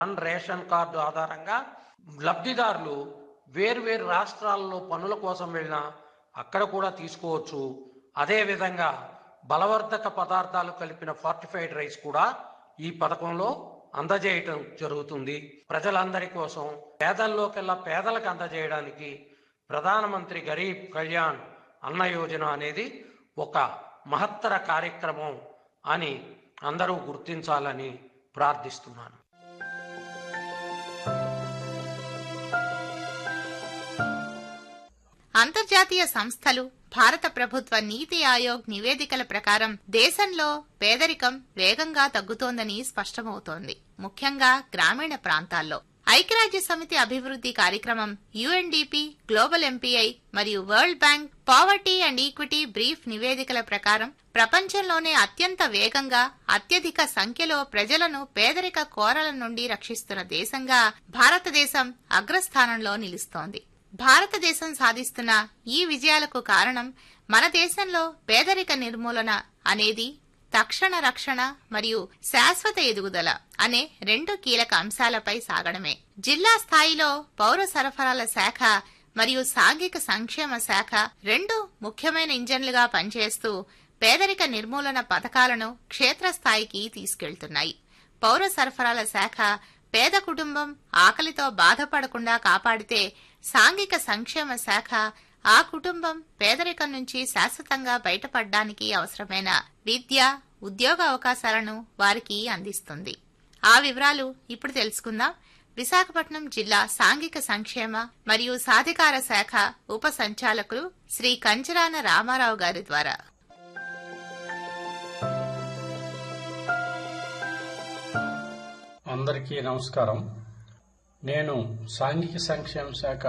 one ration card ఆధారంగా లబ్ధిదారులు వేర్వేరు రాష్ట్రాల్లో పనుల కోసం వెళ్ళినా అక్కడ కూడా తీసుకోవచ్చు అదేవిధంగా బలవర్ధక పదార్థాలు కలిపిన ఫార్టిఫైడ్ రైస్ కూడా ఈ పథకంలో అందజేయటం జరుగుతుంది ప్రజలందరి కోసం పేదల్లోకెల్లా పేదలకు అందజేయడానికి ప్రధానమంత్రి గరీబ్ కళ్యాణ్ అన్న యోజన అనేది ఒక మహత్తర కార్యక్రమం అని అందరూ గుర్తించాలని ప్రార్థిస్తున్నాను అంతర్జాతీయ సంస్థలు భారత ప్రభుత్వ నీతి ఆయోగ్ నివేదికల ప్రకారం దేశంలో పేదరికం వేగంగా తగ్గుతోందని స్పష్టమవుతోంది ముఖ్యంగా గ్రామీణ ప్రాంతాల్లో ఐక్యరాజ్య సమితి అభివృద్ధి కార్యక్రమం యుఎన్డిపి గ్లోబల్ ఎంపీఐ మరియు world bank poverty and equity brief నివేదికల ప్రకారం ప్రపంచంలోనే అత్యంత వేగంగా అత్యధిక సంఖ్యలో ప్రజలను పేదరిక కోరల నుండి రక్షిస్తున్న దేశంగా భారతదేశం అగ్రస్థానంలో నిలుస్తోంది భారతదేశం సాధిస్తున్న ఈ విజయాలకు కారణం మన దేశంలో పేదరిక నిర్మూలన అనేది తక్షణ రక్షణ మరియు శాశ్వత ఎదుగుదల అనే రెండు కీలక అంశాలపై సాగడమే జిల్లా స్థాయిలో పౌర సరఫరాల శాఖ మరియు సాంఘిక సంక్షేమ శాఖ రెండు ముఖ్యమైన ఇంజన్లుగా పనిచేస్తూ పేదరిక నిర్మూలన పథకాలను క్షేత్రస్థాయికి తీసుకెళ్తున్నాయి పౌర సరఫరాల శాఖ పేద కుటుంబం ఆకలితో బాధపడకుండా కాపాడితే సాంఘిక సంక్షేమ శాఖ ఆ కుటుంబం పేదరికం నుంచి శాశ్వతంగా బయటపడడానికి అవసరమైన విద్య ఉద్యోగ అవకాశాలను వారికి అందిస్తుంది ఆ వివరాలు ఇప్పుడు తెలుసుకుందాం విశాఖపట్నం జిల్లా సాంఘిక సంక్షేమ మరియు సాధికార శాఖ ఉప సంచాలకులు శ్రీ కంచరాన రామారావు గారి ద్వారా అందరికీ నమస్కారం నేను సాంఘిక సంక్షేమ శాఖ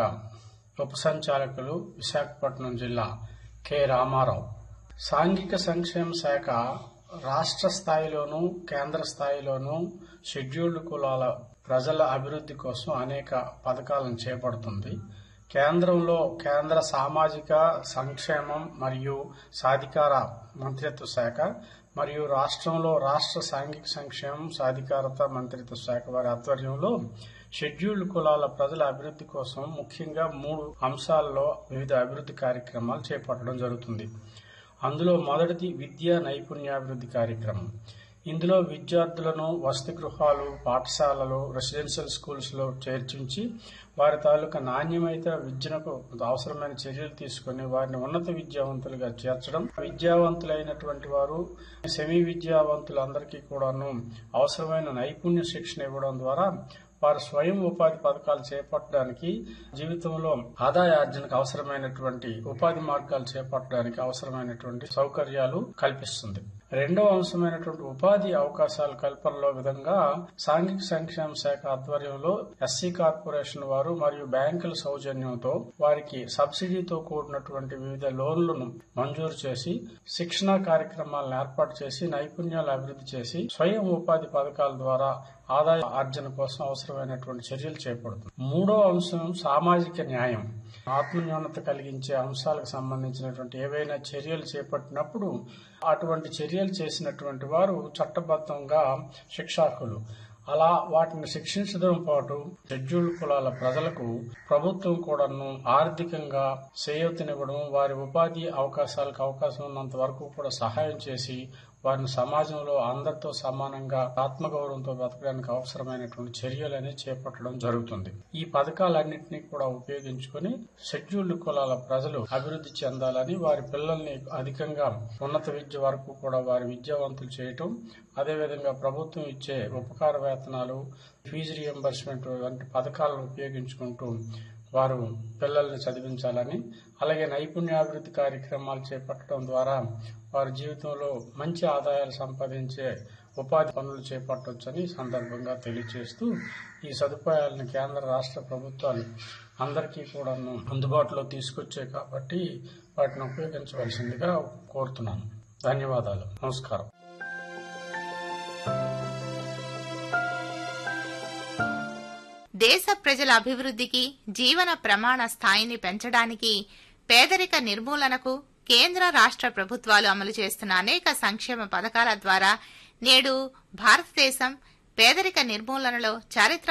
ఉప సంచాలకులు విశాఖపట్నం జిల్లా కె రామారావు సాంఘిక సంక్షేమ శాఖ రాష్ట్ర స్థాయిలోనూ కేంద్ర స్థాయిలోనూ షెడ్యూల్డ్ కులాల ప్రజల అభివృద్ధి కోసం అనేక పథకాలను చేపడుతుంది కేంద్రంలో కేంద్ర సామాజిక సంక్షేమం మరియు సాధికార మంత్రిత్వ శాఖ మరియు రాష్ట్రంలో రాష్ట్ర సాంఘిక సంక్షేమం సాధికారత మంత్రిత్వ శాఖ వారి ఆధ్వర్యంలో షెడ్యూల్డ్ కులాల ప్రజల అభివృద్ధి కోసం ముఖ్యంగా మూడు అంశాల్లో వివిధ అభివృద్ధి కార్యక్రమాలు చేపట్టడం జరుగుతుంది అందులో మొదటిది విద్యా నైపుణ్యాభివృద్ధి కార్యక్రమం ఇందులో విద్యార్థులను వసతి గృహాలు పాఠశాలలు రెసిడెన్షియల్ స్కూల్స్ లో చేర్చించి వారి తాలూకా నాణ్యమైన విద్యకు అవసరమైన చర్యలు తీసుకుని వారిని ఉన్నత విద్యావంతులుగా చేర్చడం విద్యావంతులైనటువంటి వారు సెమీ విద్యావంతులందరికీ కూడాను అవసరమైన నైపుణ్య శిక్షణ ఇవ్వడం ద్వారా వారు స్వయం ఉపాధి పథకాలు చేపట్టడానికి జీవితంలో ఆదాయార్జనకు అవసరమైనటువంటి ఉపాధి మార్గాలు చేపట్టడానికి అవసరమైనటువంటి సౌకర్యాలు కల్పిస్తుంది రెండవ అంశమైనటువంటి ఉపాధి అవకాశాల కల్పనలో విధంగా సాంఘిక సంక్షేమ శాఖ ఆధ్వర్యంలో ఎస్సీ కార్పొరేషన్ వారు మరియు బ్యాంకుల సౌజన్యంతో వారికి సబ్సిడీతో కూడినటువంటి వివిధ లోన్లను మంజూరు చేసి శిక్షణా కార్యక్రమాలను ఏర్పాటు చేసి నైపుణ్యాలు అభివృద్ధి చేసి స్వయం ఉపాధి పథకాల ద్వారా ఆదాయ ఆర్జన కోసం అవసరమైనటువంటి చర్యలు చేపడుతుంది మూడో అంశం సామాజిక న్యాయం ఆత్మన్యూనత కలిగించే అంశాలకు సంబంధించినటువంటి ఏవైనా చర్యలు చేపట్టినప్పుడు అటువంటి చర్యలు చేసినటువంటి వారు చట్టబద్ధంగా శిక్షార్హులు అలా వాటిని శిక్షించడం పాటు షెడ్యూల్డ్ కులాల ప్రజలకు ప్రభుత్వం కూడాను ఆర్థికంగా చేయూతనివ్వడం వారి ఉపాధి అవకాశాలకు అవకాశం ఉన్నంత వరకు కూడా సహాయం చేసి వారిని సమాజంలో అందరితో సమానంగా ఆత్మగౌరవంతో బతకడానికి అవసరమైనటువంటి చర్యలని చేపట్టడం జరుగుతుంది ఈ పథకాలన్నింటినీ కూడా ఉపయోగించుకొని షెడ్యూల్డ్ కులాల ప్రజలు అభివృద్ధి చెందాలని వారి పిల్లల్ని అధికంగా ఉన్నత విద్య వరకు కూడా వారి విద్యావంతులు చేయటం అదేవిధంగా ప్రభుత్వం ఇచ్చే ఉపకార వేతనాలు ఫీజు రియంబర్స్మెంట్ వంటి పథకాలను ఉపయోగించుకుంటూ వారు పిల్లల్ని చదివించాలని అలాగే నైపుణ్యాభివృద్ధి కార్యక్రమాలు చేపట్టడం ద్వారా వారి జీవితంలో మంచి ఆదాయాలు సంపాదించే ఉపాధి పనులు చేపట్టవచ్చని సందర్భంగా తెలియజేస్తూ ఈ సదుపాయాలను కేంద్ర రాష్ట్ర ప్రభుత్వాలు అందరికీ కూడా అందుబాటులో తీసుకొచ్చే కాబట్టి వాటిని ఉపయోగించవలసిందిగా కోరుతున్నాను ధన్యవాదాలు నమస్కారం దేశ ప్రజల అభివృద్ధికి జీవన ప్రమాణ స్థాయిని పెంచడానికి పేదరిక నిర్మూలనకు కేంద్ర రాష్ట్ర ప్రభుత్వాలు అమలు చేస్తున్న అనేక సంక్షేమ పథకాల ద్వారా నేడు భారతదేశం పేదరిక నిర్మూలనలో చారిత్ర